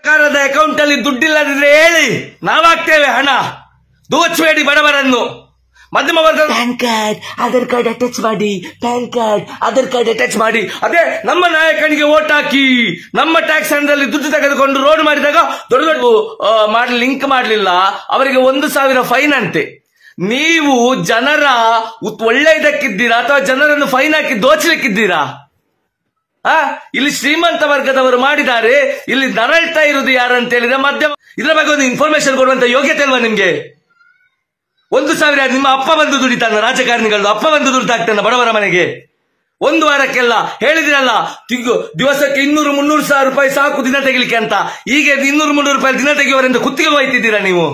ಸರ್ಕಾರದ ಅಕೌಂಟ್ ಅಲ್ಲಿ ದುಡ್ಡಿಲ್ಲದಿದ್ರೆ ಹೇಳಿ ನಾವಾಗ್ತೇವೆ ಹಣ ದೋಚಬೇಡಿ ಬಡವರನ್ನು ಮಧ್ಯಮ ವರ್ಗದ PAN card Aadhaar card attach ಮಾಡಿ PAN card Aadhaar card attach ಮಾಡಿ ಅದೇ ನಮ್ಮ ನಾಯಕನಿಗೆ ಓಟ್ ಹಾಕಿ ನಮ್ಮ ಟ್ಯಾಕ್ಸ್ ಹಣದಲ್ಲಿ ದುಡ್ಡು ತೆಗೆದುಕೊಂಡು ರೋಡ್ ಮಾಡಿದಾಗ ದೊಡ್ಡ ದೊಡ್ಡ ಆ, ಮಾಡಿ ಲಿಂಕ್ ಮಾಡಲಿಲ್ಲ ಅವರಿಗೆ ಒಂದು ಸಾವಿರ ಫೈನ್ ಅಂತೆ ನೀವು ಜನರ ಉತ್- ಒಳ್ಳೆಯದಕ್ಕಿದ್ದೀರಾ ಅಥವಾ ಜನರನ್ನು ಫೈನ್ ಹಾಕಿ ದೋಚಲಿಕ್ಕಿದ್ದೀರಾ ಆ ಇಲ್ಲಿ ಶ್ರೀಮಂತ ವರ್ಗದವರು ಮಾಡಿದ್ದಾರೆ ಇಲ್ಲಿ ನರಳ್ತಾ ಇರುವುದು ಯಾರು ಅಂತ ಹೇಳಿದ್ರೆ ಮಧ್ಯಮ ಇದರ ಬಗ್ಗೆ ಒಂದು ಇನ್ಫಾರ್ಮೇಶನ್ ಕೊಡುವಂತ ಯೋಗ್ಯತೆ ಅಲ್ವಾ ನಿಮ್ಗೆ ಒಂದು ಸಾವಿರ ನಿಮ್ಮ ಅಪ್ಪ ಬಂದು ದುಡಿತಾನ ರಾಜಕಾರಣಿಗಳು ಅಪ್ಪ ಬಂದು ದುಡಿತಾಗ್ತಾನ ಬಡವರ ಮನೆಗೆ ಒಂದು ವಾರಕ್ಕೆಲ್ಲ ಹೇಳಿದಿರಲ್ಲ ತಿಂಗು ದಿವಸಕ್ಕೆ ಇನ್ನೂರು ಮುನ್ನೂರು ಸಾವಿರ ರೂಪಾಯಿ ಸಾಕು ದಿನ ತೆಗಿಲಿಕ್ಕೆ ಅಂತ ಈಗ ಇನ್ನೂರು ಮುನ್ನೂರು ರೂಪಾಯಿ ದಿನ ತೆಗೆಯುವರೆಂದು ಕುತ್ತಿಗೆ ಹೋಯ್ತಿದ್ದೀರಾ ನೀವು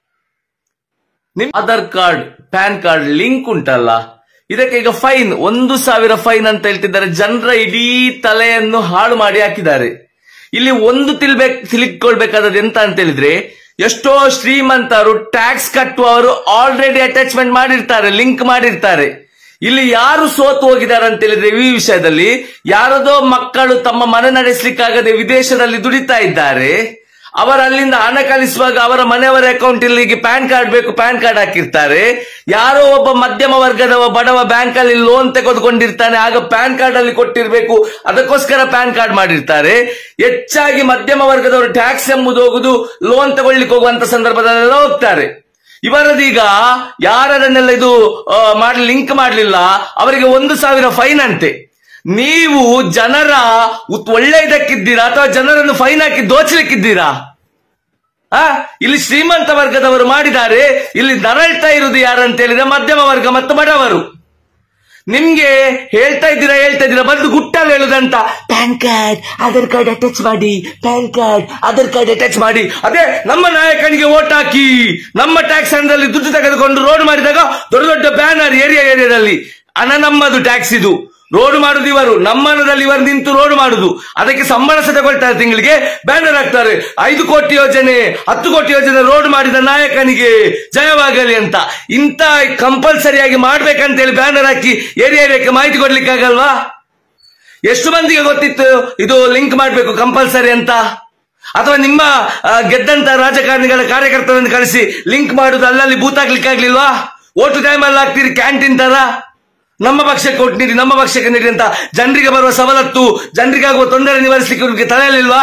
ನಿಮ್ Aadhaar card PAN card link ಉಂಟಲ್ಲ ಇದಕ್ಕೆ ಈಗ ಫೈನ್ ಒಂದು ಸಾವಿರ ಫೈನ್ ಅಂತ ಹೇಳ್ತಿದ್ದಾರೆ ಜನರ ಇಡೀ ತಲೆಯನ್ನು ಹಾಳು ಮಾಡಿ ಹಾಕಿದ್ದಾರೆ ಇಲ್ಲಿ ಒಂದು ತಿಳ್ಬೇಕು ತಿಳ್ಕೊಳ್ಬೇಕಾದದ್ದು ಎಂತ ಅಂತ ಹೇಳಿದ್ರೆ ಎಷ್ಟೋ ಶ್ರೀಮಂತರು ಟ್ಯಾಕ್ಸ್ ಕಟ್ಟುವವರು ಆಲ್ರೆಡಿ ಅಟ್ಯಾಚ್ಮೆಂಟ್ ಮಾಡಿರ್ತಾರೆ ಲಿಂಕ್ ಮಾಡಿರ್ತಾರೆ ಇಲ್ಲಿ ಯಾರು ಸೋತು ಹೋಗಿದ್ದಾರೆ ಅಂತ ಹೇಳಿದ್ರೆ ಈ ವಿಷಯದಲ್ಲಿ ಯಾರದೋ ಮಕ್ಕಳು ತಮ್ಮ ಮನೆ ನಡೆಸಲಿಕ್ಕಾಗದೆ ವಿದೇಶದಲ್ಲಿ ದುಡಿತಾ ಇದ್ದಾರೆ ಅವರ ಅಲ್ಲಿಂದ ಹಣ ಕಳಿಸುವಾಗ ಅವರ ಮನೆಯವರ ಅಕೌಂಟ್ ಇಲ್ಲಿಗೆ ಪ್ಯಾನ್ ಕಾರ್ಡ್ ಬೇಕು ಪ್ಯಾನ್ ಕಾರ್ಡ್ ಹಾಕಿರ್ತಾರೆ ಯಾರೋ ಒಬ್ಬ ಮಧ್ಯಮ ವರ್ಗದವ ಬಡವ ಬ್ಯಾಂಕ್ ಅಲ್ಲಿ ಲೋನ್ ತೆಗೆದುಕೊಂಡಿರ್ತಾನೆ ಆಗ ಪ್ಯಾನ್ ಕಾರ್ಡ್ ಅಲ್ಲಿ ಕೊಟ್ಟಿರ್ಬೇಕು ಅದಕ್ಕೋಸ್ಕರ ಪ್ಯಾನ್ ಕಾರ್ಡ್ ಮಾಡಿರ್ತಾರೆ ಹೆಚ್ಚಾಗಿ ಮಧ್ಯಮ ವರ್ಗದವರು ಟ್ಯಾಕ್ಸ್ ಎಂಬುದು ಹೋಗುದು ಲೋನ್ ತಗೊಳ್ಳಿಕ್ಕೆ ಹೋಗುವಂತ ಸಂದರ್ಭದಲ್ಲೆಲ್ಲ ಹೋಗ್ತಾರೆ ಇವರದೀಗ ಯಾರದನ್ನೆಲ್ಲ ಇದು ಆ, ಮಾಡಿ ಲಿಂಕ್ ಮಾಡಲಿಲ್ಲ ಅವರಿಗೆ ಒಂದು ಸಾವಿರ ಫೈನ್ ಅಂತೆ ನೀವು ಜನರ ಉತ್- ಒಳ್ಳೆಯದಕ್ಕಿದ್ದೀರಾ ಅಥವಾ ಜನರನ್ನು ಫೈನ್ ಹಾಕಿ ದೋಚಲಿಕ್ಕಿದ್ದೀರಾ ಆ ಇಲ್ಲಿ ಶ್ರೀಮಂತ ವರ್ಗದವರು ಮಾಡಿದ್ದಾರೆ ಇಲ್ಲಿ ನರಳ್ತಾ ಇರುವುದು ಯಾರು ಅಂತ ಹೇಳಿದ್ರೆ ಮಧ್ಯಮ ವರ್ಗ ಮತ್ತು ಬಡವರು ನಿಮ್ಗೆ ಹೇಳ್ತಾ ಇದ್ದೀರಾ ಹೇಳ್ತಾ ಇದ್ದೀರಾ ಬಂದು ಗುಟ್ಟಲ್ಲಿ ಹೇಳುದಂತ PAN card Aadhaar card attach ಮಾಡಿ PAN card Aadhaar card attach ಮಾಡಿ ಅದೇ ನಮ್ಮ ನಾಯಕನಿಗೆ ಓಟ್ ಹಾಕಿ ನಮ್ಮ ಟ್ಯಾಕ್ಸ್ ಹಣದಲ್ಲಿ ದುಡ್ಡು ತೆಗೆದುಕೊಂಡು ರೋಡ್ ಮಾಡಿದಾಗ ದೊಡ್ಡ ದೊಡ್ಡ ಬ್ಯಾನರ್ ಏರಿಯಾ ಏರಿಯಾದಲ್ಲಿ ಹಣ ನಮ್ಮದು ಟ್ಯಾಕ್ಸ್ ಇದು ರೋಡ್ ಮಾಡುದು ಇವರು ನಮ್ಮ ಹಣದಲ್ಲಿ ಇವರು ನಿಂತು ರೋಡ್ ಮಾಡುದು ಅದಕ್ಕೆ ಸಂಬಳ ಸಹ ತಗೊಳ್ತಾರೆ ತಿಂಗಳಿಗೆ ಬ್ಯಾನರ್ ಹಾಕ್ತಾರೆ ಐದು ಕೋಟಿ ಯೋಜನೆ ಹತ್ತು ಕೋಟಿ ಯೋಜನೆ ರೋಡ್ ಮಾಡಿದ ನಾಯಕನಿಗೆ ಜಯವಾಗಲಿ ಅಂತ ಇಂತ ಕಂಪಲ್ಸರಿಯಾಗಿ ಮಾಡ್ಬೇಕಂತ ಹೇಳಿ ಬ್ಯಾನರ್ ಹಾಕಿ ಏರಿಯಾ ಏರಿಯಾಕ್ಕೆ ಮಾಹಿತಿ ಕೊಡ್ಲಿಕ್ಕಾಗಲ್ವಾ ಎಷ್ಟು ಮಂದಿಗೆ ಗೊತ್ತಿತ್ತು ಇದು ಲಿಂಕ್ ಮಾಡಬೇಕು ಕಂಪಲ್ಸರಿ ಅಂತ ಅಥವಾ ನಿಮ್ಮ ಆ, ಗೆದ್ದಂತ ರಾಜಕಾರಣಿಗಳ ಕಾರ್ಯಕರ್ತರನ್ನು ಕಳಿಸಿ ಲಿಂಕ್ ಮಾಡುದು ಅಲ್ಲಲ್ಲಿ ಬೂತ್ ಹಾಕ್ಲಿಕ್ಕಾಗ್ಲಿಲ್ವಾ ಓಟು ಟೈಮಲ್ಲಿ ಹಾಕ್ತೀರಿ ಕ್ಯಾಂಟೀನ್ ತರ ನಮ್ಮ ಪಕ್ಷಕ್ಕೆ ಓಟ್ ನೀಡಿ ನಮ್ಮ ಪಕ್ಷಕ್ಕೆ ನೀಡಿ ಅಂತ ಜನರಿಗೆ ಬರುವ ಸವಲತ್ತು ಜನರಿಗಾಗುವ ತೊಂದರೆ ನಿವಾರಿಸಲಿಕ್ಕೆ ಇವ್ರಿಗೆ ತಲೆಯಲ್ಲಿಲ್ವಾ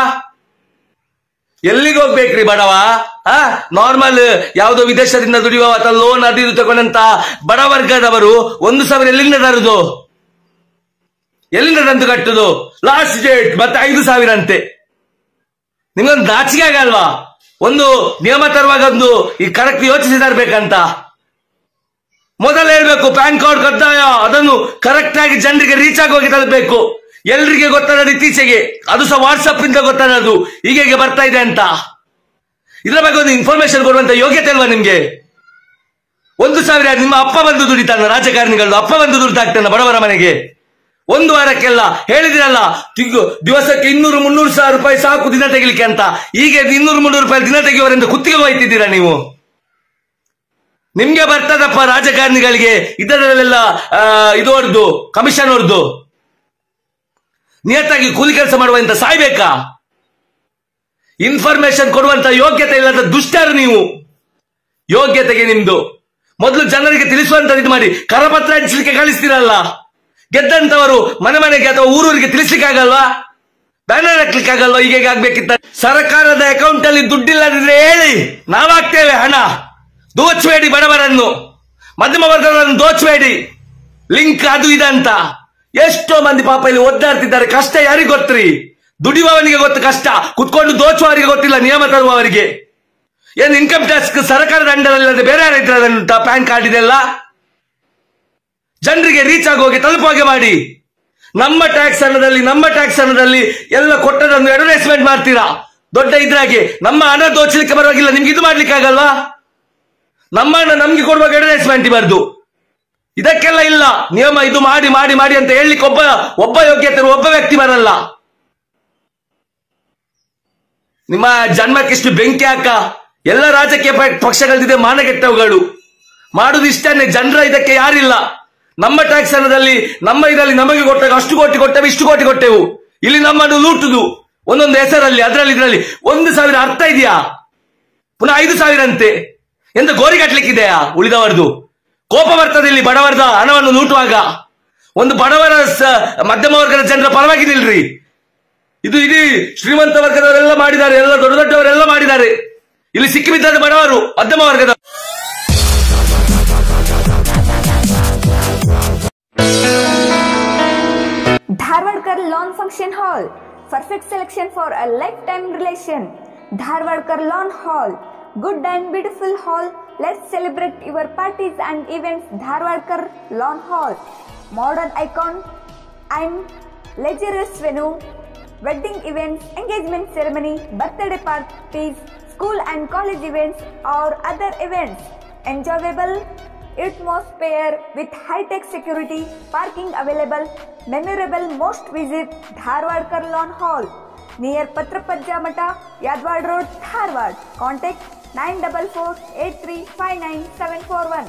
ಎಲ್ಲಿಗೆ ಹೋಗ್ಬೇಕ್ರಿ ಬಡವ ಆ ನಾರ್ಮಲ್ ಯಾವುದೋ ವಿದೇಶದಿಂದ ದುಡಿಯುವ ಅಥವಾ ಲೋನ್ ಅದು ಇದು ತಗೊಂಡಂತ ಬಡ ವರ್ಗದವರು ಒಂದು ಸಾವಿರ ಎಲ್ಲಿಂದ ತರುದು ಎಲ್ಲಿಂದ ತಂದು ಕಟ್ಟುದು ಲಾಸ್ಟ್ ಡೇಟ್ ಮತ್ತೆ ಐದು ಸಾವಿರ ಅಂತೆ ನಿಮ್ಗೊಂದು ನಾಚಿಕೆ ಆಗಲ್ವಾ ಒಂದು ನಿಯಮ ತರುವಾಗ ಒಂದು ಈ ಕರೆಕ್ಟ್ ಯೋಚಿಸಿ ತರ್ಬೇಕಂತ ಮೊದಲು ಹೇಳ್ಬೇಕು ಪ್ಯಾನ್ ಕಾರ್ಡ್ ಕಡ್ಡಾಯ ಅದನ್ನು ಕರೆಕ್ಟ್ ಆಗಿ ಜನರಿಗೆ ರೀಚ್ ಆಗಿ ಹೋಗಿ ತಲುಪಬೇಕು ಎಲ್ರಿಗೆ ಗೊತ್ತಾಗೋದು ಇತ್ತೀಚೆಗೆ ಅದು ಸಹ ವಾಟ್ಸಪ್ ಇಂದ ಗೊತ್ತಾಗೋದು ಹೀಗೆ ಹೀಗೆ ಬರ್ತಾ ಇದೆ ಅಂತ ಇದರ ಬಗ್ಗೆ ಒಂದು ಇನ್ಫಾರ್ಮೇಶನ್ ಕೊಡುವಂತ ಯೋಗ್ಯತೆ ಅಲ್ವಾ ನಿಮ್ಗೆ ಒಂದು ಸಾವಿರ ನಿಮ್ಮ ಅಪ್ಪ ಬಂದು ದುಡಿತಾನ ರಾಜಕಾರಣಿಗಳು ಅಪ್ಪ ಬಂದು ದುಡಿತಾಗ್ತಾನ ಬಡವರ ಮನೆಗೆ ಒಂದು ವಾರಕ್ಕೆಲ್ಲ ಹೇಳಿದಿರಲ್ಲ ತಿಂಗು ದಿವಸಕ್ಕೆ ಇನ್ನೂರು ಮುನ್ನೂರು ಸಾವಿರ ರೂಪಾಯಿ ಸಾಕು ದಿನ ತೆಗಿಲಿಕ್ಕೆ ಅಂತ ಈಗ ಇನ್ನೂರು ಮುನ್ನೂರು ರೂಪಾಯಿ ದಿನ ತೆಗೆಯುವರೆಂದು ಕುತ್ತಿಗೆ ಹೋಯ್ತಿದ್ದೀರಾ ನೀವು ನಿಮ್ಗೆ ಬರ್ತದಪ್ಪ ರಾಜಕಾರಣಿಗಳಿಗೆ ಇದರಲ್ಲೆಲ್ಲ ಆ, ಇದು ಹೊಡೆದು ಕಮಿಷನ್ ಹೊಡೆದು ನಿಯತ್ತಾಗಿ ಕೂಲಿ ಕೆಲಸ ಮಾಡುವಂತ ಸಾಯ್ಬೇಕಾ ಇನ್ಫಾರ್ಮೇಶನ್ ಕೊಡುವಂತ ಯೋಗ್ಯತೆ ಇಲ್ಲದ ದುಷ್ಟರು ನೀವು ಯೋಗ್ಯತೆಗೆ ನಿಮ್ದು ಮೊದಲು ಜನರಿಗೆ ತಿಳಿಸುವಂತ ಇದು ಮಾಡಿ ಕರಪತ್ರ ಹಂಚಲಿಕ್ಕೆ ಕಳಿಸ್ತೀರಲ್ಲ ಗೆದ್ದಂತವರು ಮನೆ ಮನೆಗೆ ಅಥವಾ ಊರೂರಿಗೆ ತಿಳಿಸ್ಲಿಕ್ಕೆ ಆಗಲ್ವಾ ಬ್ಯಾನರ್ ಹಾಕ್ಲಿಕ್ಕೆ ಆಗಲ್ವಾ ಹೀಗೆ ಆಗ್ಬೇಕಿತ್ತ ಸರ್ಕಾರದ ಅಕೌಂಟ್ ಅಲ್ಲಿ ದುಡ್ಡಿಲ್ಲದಿದ್ರೆ ಹೇಳಿ ನಾವಾಗ್ತೇವೆ ಹಣ ದೋಚಬೇಡಿ ಬಡವರನ್ನು ಮಧ್ಯಮ ವರ್ಗದವರನ್ನು ದೋಚಬೇಡಿ ಲಿಂಕ್ ಅದು ಇದಂತ ಎಷ್ಟೋ ಮಂದಿ ಪಾಪ ಇಲ್ಲಿ ಒದ್ದಾಡ್ತಿದ್ದಾರೆ ಕಷ್ಟ ಯಾರಿಗೆ ಗೊತ್ತ್ರಿ ದುಡಿಯುವವನಿಗೆ ಗೊತ್ತು ಕಷ್ಟ ಕುತ್ಕೊಂಡು ದೋಚುವವರಿಗೆ ಗೊತ್ತಿಲ್ಲ ನಿಯಮ ತರುವವರಿಗೆ ಏನು ಇನ್ಕಮ್ ಟ್ಯಾಕ್ಸ್ ಸರ್ಕಾರದ ಅಂಡರಲ್ಲದೆ ಬೇರೆ ಯಾರ ಇದ್ರಲ್ಲುಂಟಾ ಪ್ಯಾನ್ ಕಾರ್ಡ್ ಇದೆಲ್ಲ ಜನರಿಗೆ ರೀಚ್ ಆಗಿ ಹೋಗಿ ತಲುಪುವಾಗೆ ಮಾಡಿ ನಮ್ಮ ಟ್ಯಾಕ್ಸ್ ಹಣದಲ್ಲಿ ನಮ್ಮ ಟ್ಯಾಕ್ಸ್ ಹಣದಲ್ಲಿ ಎಲ್ಲ ಕೊಟ್ಟದನ್ನು ಅಡ್ವರ್ಟೈಸ್ಮೆಂಟ್ ಮಾಡ್ತೀರಾ ದೊಡ್ಡ ಇದ್ರಾಗೆ ನಮ್ಮ ಹಣ ದೋಚಲಿಕ್ಕೆ ಬರುವಾಗಿಲ್ಲ ನಿಮ್ಗೆ ಇದು ಮಾಡ್ಲಿಕ್ಕೆ ಆಗಲ್ವಾ ನಮ್ಮ ಹಣ ನಮ್ಗೆ ಕೊಡುವಾಗ ಅಡ್ವರ್ಟೈಸ್ಮೆಂಟ್ ಬರ್ದು ಇದಕ್ಕೆಲ್ಲ ಇಲ್ಲ ನಿಯಮ ಇದು ಮಾಡಿ ಮಾಡಿ ಮಾಡಿ ಅಂತ ಹೇಳಲಿಕ್ಕೆ ಒಬ್ಬ ಒಬ್ಬ ಯೋಗ್ಯತೆ ಒಬ್ಬ ವ್ಯಕ್ತಿ ಬರಲ್ಲ ನಿಮ್ಮ ಜನ್ಮಕ್ಕಿಷ್ಟು ಬೆಂಕಿ ಹಾಕ ಎಲ್ಲ ರಾಜಕೀಯ ಪ- ಪಕ್ಷಗಳದಿದೆ ಮಾನಗೆಟ್ಟವುಗಳು ಮಾಡುದು ಇಷ್ಟನೇ ಜನರ ಇದಕ್ಕೆ ಯಾರಿಲ್ಲ ನಮ್ಮ ಟ್ಯಾಕ್ಸ್ ಹಣದಲ್ಲಿ ನಮ್ಮ ಇದರಲ್ಲಿ ನಮಗೆ ಕೊಟ್ಟಾಗ ಅಷ್ಟು ಕೋಟಿ ಕೊಟ್ಟೆವು ಇಷ್ಟು ಕೋಟಿ ಕೊಟ್ಟೆವು ಇಲ್ಲಿ ನಮ್ಮನ್ನು ಲೂಟುದು ಒಂದೊಂದು ಹೆಸರಲ್ಲಿ ಅದರಲ್ಲಿ ಇದರಲ್ಲಿ ಒಂದು ಸಾವಿರ ಅರ್ಥ ಇದೆಯಾ ಪುನಃ ಐದು ಸಾವಿರ ಅಂತೆ ಎಂತ ಗೋರಿ ಕಟ್ಲಿಕ್ಕಿದೆಯಾ ಉಳಿದವರದು ಕೋಪ ಬರ್ತದೆ ಇಲ್ಲಿ ಬಡವರದ ಹಣವನ್ನು ಲೂಟುವಾಗ ಒಂದು ಬಡವರ ಸ- ಮಧ್ಯಮ ವರ್ಗದ ಜನರ ಪರವಾಗಿ ನಿಲ್ರಿ ಇದು ಇಡೀ ಶ್ರೀಮಂತ ವರ್ಗದವರೆಲ್ಲ ಮಾಡಿದ್ದಾರೆ ಎಲ್ಲ ದೊಡ್ಡ ದೊಡ್ಡವರೆಲ್ಲ ಮಾಡಿದ್ದಾರೆ ಇಲ್ಲಿ ಸಿಕ್ಕಿಬಿದ್ದ ಬಡವರು ಮಧ್ಯಮ ವರ್ಗದ Dharwadkar Lawn Function Hall. Perfect selection for a lifetime relation. Dharwadkar Lawn Hall. Good and beautiful hall. Let's celebrate your parties and events. Dharwadkar Lawn Hall. Modern icon and luxurious venue. Wedding events, engagement ceremony, birthday parties, school and college events or other events. Enjoyable atmosphere with high-tech security, parking available, memorable most visit Dharwad Lawn Hall near Patrapajja Mata, Yadwad Road, Dharwad. Contact 944-8359-741,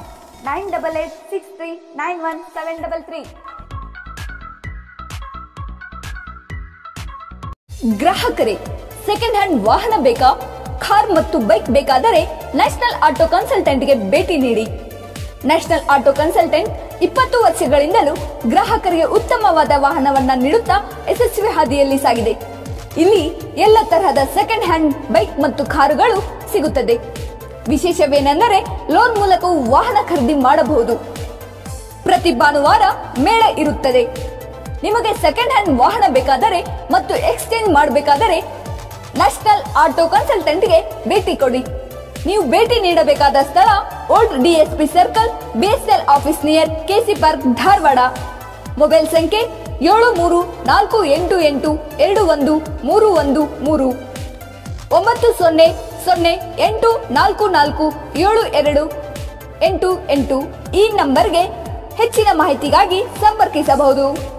988-6391-733. ಗ್ರಾಹಕರೇ second hand ವಾಹನ ಬೇಕಾ car ಮತ್ತು bike ಬೇಕಾದರೆ national auto ಕನ್ಸಲ್ಟೆಂಟ್ಗೆ ಭೇಟಿ ನೀಡಿ national auto consultant ಇಪ್ಪತ್ತು ವರ್ಷಗಳಿಂದಲೂ ಗ್ರಾಹಕರಿಗೆ ಉತ್ತಮವಾದ ವಾಹನವನ್ನ ನೀಡುತ್ತಾ ಯಶಸ್ವಿ ಹಾದಿಯಲ್ಲಿ ಸಾಗಿದೆ ಇಲ್ಲಿ ಎಲ್ಲ ತರಹದ ಸೆಕೆಂಡ್ ಹ್ಯಾಂಡ್ ಬೈಕ್ ಮತ್ತು ಕಾರುಗಳು ಸಿಗುತ್ತದೆ ವಿಶೇಷವೇನೆಂದರೆ ಲೋನ್ ಮೂಲಕವೂ ವಾಹನ ಖರೀದಿ ಮಾಡಬಹುದು ಪ್ರತಿ ಭಾನುವಾರ ಮೇಳ ಇರುತ್ತದೆ ನಿಮಗೆ ಸೆಕೆಂಡ್ ಹ್ಯಾಂಡ್ ವಾಹನ ಬೇಕಾದರೆ ಮತ್ತು ಎಕ್ಸ್ಚೇಂಜ್ ಮಾಡಬೇಕಾದರೆ ನ್ಯಾಷನಲ್ ಆಟೋ ಕನ್ಸಲ್ಟೆಂಟ್ಗೆ ಭೇಟಿ ಕೊಡಿ ನೀವು ಭೇಟಿ ನೀಡಬೇಕಾದ ಸ್ಥಳ old DSP circle BSL office near KC park Dharwad mobile ಸಂಖ್ಯೆ ಏಳು ಮೂರು ನಾಲ್ಕು ಎಂಟು ಎಂಟು ಎರಡು ಒಂದು ಮೂರು ಒಂದು ಮೂರು ಒಂಬತ್ತು ಸೊನ್ನೆ ಸೊನ್ನೆ ಎಂಟು ನಾಲ್ಕು ನಾಲ್ಕು ಏಳು ಎರಡು ಎಂಟು ಎಂಟು ಈ ನಂಬರ್ಗೆ ಹೆಚ್ಚಿನ ಮಾಹಿತಿಗಾಗಿ ಸಂಪರ್ಕಿಸಬಹುದು